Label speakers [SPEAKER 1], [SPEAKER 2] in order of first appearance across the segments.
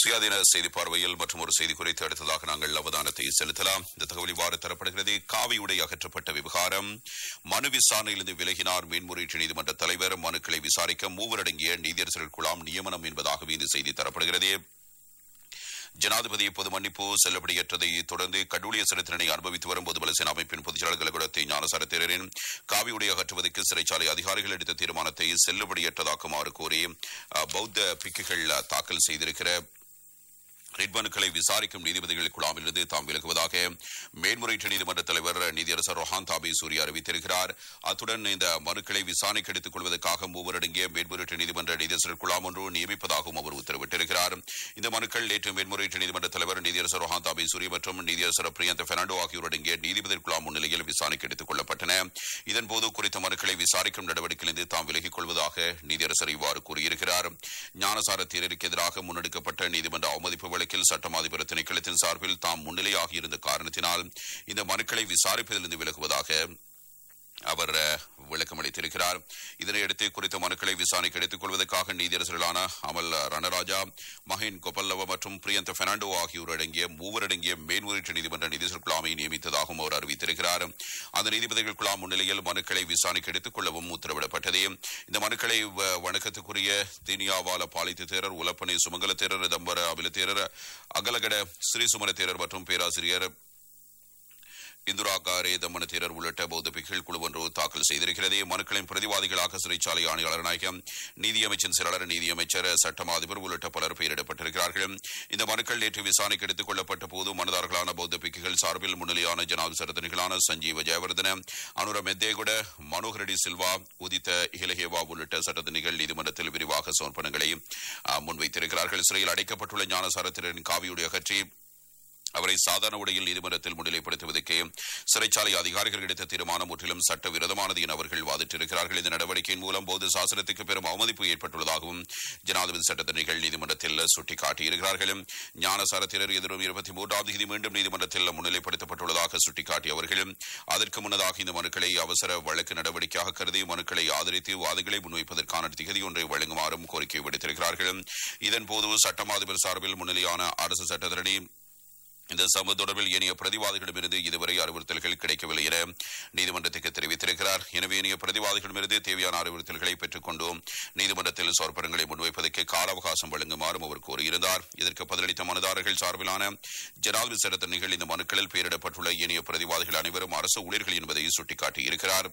[SPEAKER 1] சுயாதீன செய்தி பார்வையில் மற்றும் ஒரு செய்தி குறித்து அடுத்ததாக நாங்கள் அவதானத்தை செலுத்தலாம் இந்த தகவல் இவ்வாறு தரப்படுகிறது காவி உடை அகற்றப்பட்ட விவகாரம் மனு விசாரணையிலிருந்து விலகினார் மேன்முறையீட்டு நீதிமன்ற தலைவர் மனுக்களை விசாரிக்க மூவரடங்கிய நீதியரசர்கள் குழாம் நியமனம் என்பதாகவே இந்த செய்தி தரப்படுகிறது ஜனாதிபதி பொது மன்னிப்பு செல்லுபடியற்றதை தொடர்ந்து கடூழிய சிறுத்திறனை அனுபவித்து வரும் பொதுபல சேனா அமைப்பின் பொதுச்செயலாளர் கலகுடத்தை ஞானசார தேரரின் காவியுடைய அகற்றுவதற்கு சிறைச்சாலை அதிகாரிகள் எடுத்த தீர்மானத்தை செல்லுபடியற்றதாக்குமாறு கோரி அஹ், பௌத்த பிக்குகள் அஹ், தாக்கல் செய்திருக்கிற ரிட் மனுக்களை விசாரிக்கும் நீதிபதிகள் குழாமிலிருந்து தாம் விலகுவதாக மேன்முறையீட்டு நீதிமன்ற தலைவர் நீதியரசர் ரொஹான் தாபி சூரி அறிவித்திருக்கிறார் அத்துடன் இந்த மனுக்களை விசாரணைக்கு எடுத்துக் கொள்வதற்காக மூவரடங்கிய மேன்முறையீட்டு நீதிமன்ற நீதியரசர் குழாம் ஒன்று நியமிப்பதாகவும் அவர் உத்தரவிட்டிருக்கிறார் இந்த மனுக்கள் நேற்று மேன்முறையீட்டு நீதிமன்ற தலைவர் நீதியரசர் ரொஹான் தாபி சூரி மற்றும் நீதியரசர் பிரியந்த பெர்னாண்டோ ஆகியோர் அடங்கிய நீதிபதி குழாம் முன்னிலையில் விசாரணைக்கு எடுத்துக் கொள்ளப்பட்டன இதன்போது குறித்த மனுக்களை விசாரிக்கும் நடவடிக்கையிலிருந்து தாம் விலகிக் கொள்வதாக நீதியரசர் இவ்வாறு கூறியிருக்கிறார் ஞானசார தேரருக்கு எதிராக முன்னெடுக்கப்பட்ட நீதிமன்ற அவமதிப்பு வழக்கில் சட்டம் அதிபர் திணைக்களத்தின் சார்பில் தாம் முன்னிலையாகி இருந்த காரணத்தினால் இந்த மனுக்களை விசாரிப்பதிலிருந்து விலகுவதாக அவர் அஹ், விளக்கமளித்திருக்கிறார் இதனையடுத்து குறித்த மனுக்களை விசாரணைக்கு எடுத்துக் கொள்வதற்காக நீதியரசர்களான அமல் ரணராஜா மஹின் கொப்பல்லவ மற்றும் பிரியந்த பெர்னாண்டோ ஆகியோர் அடங்கிய மூவர் அடங்கிய மேன்முறையீட்டு நீதிமன்ற நீதிசர் குழாமை நியமித்ததாகவும் அவர் அறிவித்திருக்கிறார் அந்த நீதிபதிகள் குழாம் முன்னிலையில் மனுக்களை விசாரணைக்கு எடுத்துக் கொள்ளவும் உத்தரவிடப்பட்டது இந்த மனுக்களை வ- வணக்கத்துக்குரிய தினியாவால பாலித்து தேரர் உலப்பனை சுமங்கல தேரர் தம்பர அபில தேரர் அகலகட ஸ்ரீ சுமர தேரர் மற்றும் பேராசிரியர் இந்துரா காரே தம்மன தேரர் உள்ளிட்ட பௌத்த பிக்குகள் குழு ஒன்று தாக்கல் செய்திருக்கிறது மனுக்களின் பிரதிவாதிகளாக சிறைச்சாலை ஆணையாளர் நாயகம் நீதியமைச்சின் செயலாளர் நீதியமைச்சர் சட்டமா அதிபர் உள்ளிட்ட பலர் பெயரிடப்பட்டிருக்கிறார்கள் இந்த மனுக்கள் நேற்று விசாரணைக்கு எடுத்துக் கொள்ளப்பட்ட போது மனதார்களான பௌத்த பிக்குகள் சார்பில் முன்னிலையான ஜனாதிபதி சரத்தனிகளான சஞ்சீவ ஜெயவர்தன அனுர மெத்தேகுட மனோகரடி சில்வா உதித்த இலகேவா உள்ளிட்ட சட்டத்தணிகள் நீதிமன்றத்தில் விரிவாக சமர்ப்பணங்களை அஹ், முன்வைத்திருக்கிறார்கள் சிறையில் அடைக்கப்பட்டுள்ள ஞானசாரத்தினரின் காவியுடைய அகற்றி அவரை சாதாரண உடையில் நீதிமன்றத்தில் முன்னிலைப்படுத்துவதற்கு சிறைச்சாலை அதிகாரிகள் எடுத்த தீர்மானம் முற்றிலும் சட்டவிரோதமானது என அவர்கள் வாதிட்டிருக்கிறார்கள் இந்த நடவடிக்கையின் மூலம் போது சாசனத்துக்கு பெரும் அவமதிப்பு ஏற்பட்டுள்ளதாகவும் ஜனாதிபதி சட்டத்தணிகள் நீதிமன்றத்தில் சுட்டிக்காட்டியிருக்கிறார்கள் ஞானசாரத்தினர் எதிரும் இருபத்தி மூன்றாம் தேதி மீண்டும் நீதிமன்றத்தில் முன்னிலைப்படுத்தப்பட்டுள்ளதாக சுட்டிக்காட்டிய அவர்கள் அதற்கு முன்னதாக இந்த மனுக்களை அவசர வழக்கு நடவடிக்கையாக கருதி மனுக்களை ஆதரித்து வாதங்களை முன்வைப்பதற்கான திகதி ஒன்றை வழங்குமாறும் கோரிக்கை விடுத்திருக்கிறார்கள் இதன்போது சட்டமாதிபர் சார்பில் முன்னிலையான அரசு சட்டத்தரணி இந்த சம்பவம் தொடர்பில் ஏனைய பிரதிவாதிகளிடமிருந்து இதுவரை அறிவுறுத்தல்கள் கிடைக்கவில்லை என நீதிமன்றத்துக்கு தெரிவித்திருக்கிறார் எனவே ஏனைய பிரதிவாதிகளிடமிருந்து தேவையான அறிவுறுத்தல்களை பெற்றுக் கொண்டோம் நீதிமன்றத்தில் சொற்பரங்களை முன்வைப்பதற்கு கால அவகாசம் வழங்குமாறும் அவர் கூறியிருந்தார் இதற்கு பதிலளித்த மனுதாரர்கள் சார்பிலான ஜனாதிபதி சட்டத்தணிகள் இந்த மனுக்களில் பெயரிடப்பட்டுள்ள ஏனைய பிரதிவாதிகள் அனைவரும் அரசு ஊழியர்கள் என்பதை சுட்டிக்காட்டியிருக்கிறார்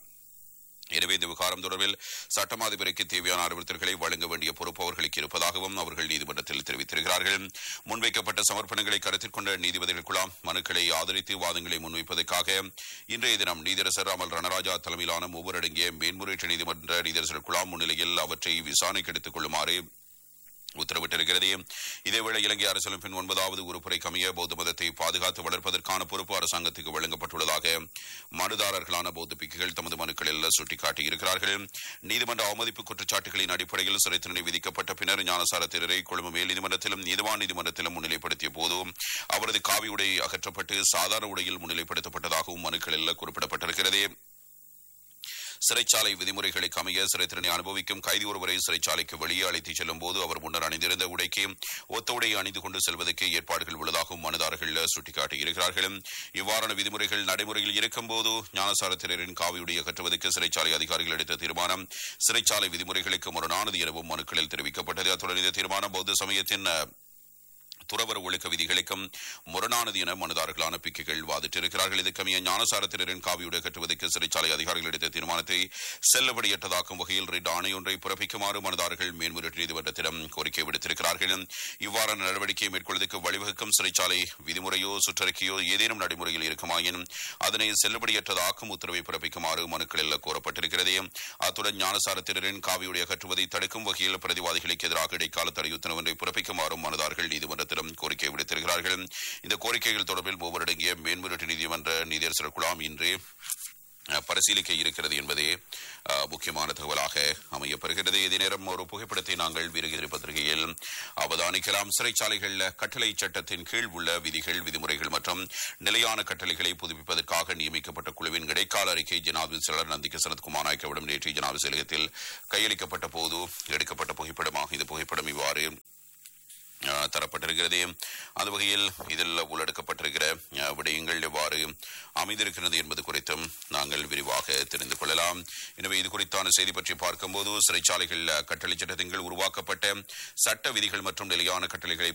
[SPEAKER 1] எனவே இந்த விவகாரம் தொடர்பில் சட்டமாதிபருக்கு தேவையான அறிவுறுத்தல்களை வழங்க வேண்டிய பொறுப்பு அவர்களுக்கு இருப்பதாகவும் அவர்கள் நீதிமன்றத்தில் தெரிவித்திருக்கிறார்கள் முன்வைக்கப்பட்ட சமர்ப்பணங்களை கருத்தில் கொண்ட நீதிபதிகள் குழாம் மனுக்களை ஆதரித்து வாதங்களை முன்வைப்பதற்காக இன்றைய தினம் நீதியரசர் அமல் ரணராஜா தலைமையிலான மூவரடங்கிய மேன்முறையீட்டு நீதிமன்ற நீதியரசர் குழாம் முன்னிலையில் அவற்றை விசாரணைக்கு எடுத்துக் கொள்ளுமாறு உத்தரவிட்டிருக்கிறது இதேவேளை இலங்கை அரசியலமைப்பின் ஒன்பதாவது உறுப்புரைக்கு அமைய பௌத்த மதத்தை பாதுகாத்து வளர்ப்பதற்கான பொறுப்பு அரசாங்கத்துக்கு வழங்கப்பட்டுள்ளதாக மனுதாரர்களான பௌத்த பிக்குகள் தமது மனுக்களில் சுட்டிக்காட்டியிருக்கிறார்கள் நீதிமன்ற அவமதிப்பு குற்றச்சாட்டுகளின் அடிப்படையில் சிறை தண்டனை விதிக்கப்பட்ட பின்னர் ஞானசார திரரை கொழும்பு மேல் நீதிமன்றத்திலும் நீதிவான் நீதிமன்றத்திலும் முன்னிலைப்படுத்திய போது அவரது காவி உடை அகற்றப்பட்டு சாதாரண உடையில் முன்னிலைப்படுத்தப்பட்டதாகவும் மனுக்களில் குறிப்பிடப்பட்டிருக்கிறது சிறைச்சாலை விதிமுறைகளுக்கு அமைய சிறை திறனை அனுபவிக்கும் கைதி ஒருவரை சிறைச்சாலைக்கு வெளியே அழைத்துச் செல்லும் போது அவர் முன்னர் அணிந்திருந்த உடைக்கு ஒத்த உடையை அணிந்து கொண்டு செல்வதற்கு ஏற்பாடுகள் உள்ளதாகவும் மனுதாரர்கள் சுட்டிக்காட்டியிருக்கிறார்கள் இவ்வாறான விதிமுறைகள் நடைமுறையில் இருக்கும்போது ஞானசாரத்தினரின் காவியுடை அகற்றுவதற்கு சிறைச்சாலை அதிகாரிகள் எடுத்த தீர்மானம் சிறைச்சாலை விதிமுறைகளுக்கு முரணானது எனவும் மனுக்களில் தெரிவிக்கப்பட்டது அத்துடன் இந்த தீர்மானம் பௌத்த சமயத்தின் அஹ், துறவர ஒழுக்க விதிகளுக்கும் முரணானது என மனுதாரர்களான பிக்குகள் வாதிட்டிருக்கிறார்கள் இதுக்கமைய ஞானசாரத்தினரின் காவியுடை கட்டுவதற்கு சிறைச்சாலை அதிகாரிகள் எடுத்த தீர்மானத்தை செல்லுபடியற்றதாக்கும் வகையில் ரிட் ஆணையொன்றை பிறப்பிக்குமாறு மனுதாரர்கள் மேன்முறையீட்டு நீதிமன்றத்திடம் கோரிக்கை விடுத்திருக்கிறார்கள் இவ்வாறான நடவடிக்கையை மேற்கொள்வதற்கு வழிவகுக்கும் சிறைச்சாலை விதிமுறையோ சுற்றறிக்கையோ ஏதேனும் நடைமுறையில் இருக்குமாயின் அதனை செல்லுபடியற்றதாக்கும் உத்தரவை பிறப்பிக்குமாறு மனுக்களில் கோரப்பட்டிருக்கிறது அத்துடன் ஞானசாரத்தினரின் காவியுடைய கட்டுவதை தடுக்கும் வகையில் பிரதிவாதிகளுக்கு எதிராக இடைக்கால தடை உத்தரவு ஒன்றை பிறப்பிக்குமாறும் மனுதாரர்கள் நீதிமன்றத்திடம் கோரிக்கை விடுத்திருக்கிறார்கள் இந்த கோரிக்கைகள் தொடர்பில் மூவரடங்கிய மேன்முறையீட்டு நீதிமன்ற நீதியரசர் குழாம் இன்று அஹ், பரிசீலிக்க இருக்கிறது என்பதே அஹ், முக்கியமான தகவலாக அமையப்பெறுகிறது இதே நேரம் ஒரு புகைப்படத்தை நாங்கள் வீரகிரி பத்திரிகையில் அவதானிக்கலாம் சிறைச்சாலைகள் கட்டளை சட்டத்தின் கீழ் உள்ள விதிகள் விதிமுறைகள் மற்றும் நிலையான கட்டளைகளை புதுப்பிப்பதற்காக நியமிக்கப்பட்ட குழுவின் இடைக்கால அறிக்கை ஜனாதிபதி செயலர் நந்திக சனத்குமார் நாயக்கவிடம் நேற்று ஜனாதிபதி செயலகத்தில் கையளிக்கப்பட்ட போது எடுக்கப்பட்ட புகைப்படமாக இந்த புகைப்படம் இவ்வாறு அஹ், தரப்பட்டிருக்கிறது அந்த வகையில் இதில் உள்ளடக்கப்பட்டிருக்கிற அஹ், விடயங்கள் எவ்வாறு அமைந்திருக்கிறது என்பது குறித்தும் நாங்கள் விரிவாக தெரிந்து கொள்ளலாம் எனவே இது குறித்தான செய்தி பற்றி பார்க்கும்போது சிறைச்சாலைகள் அஹ், கட்டளை சட்டத்தின் கீழ் உருவாக்கப்பட்ட சட்ட விதிகள் மற்றும் நிலையான கட்டளைகளை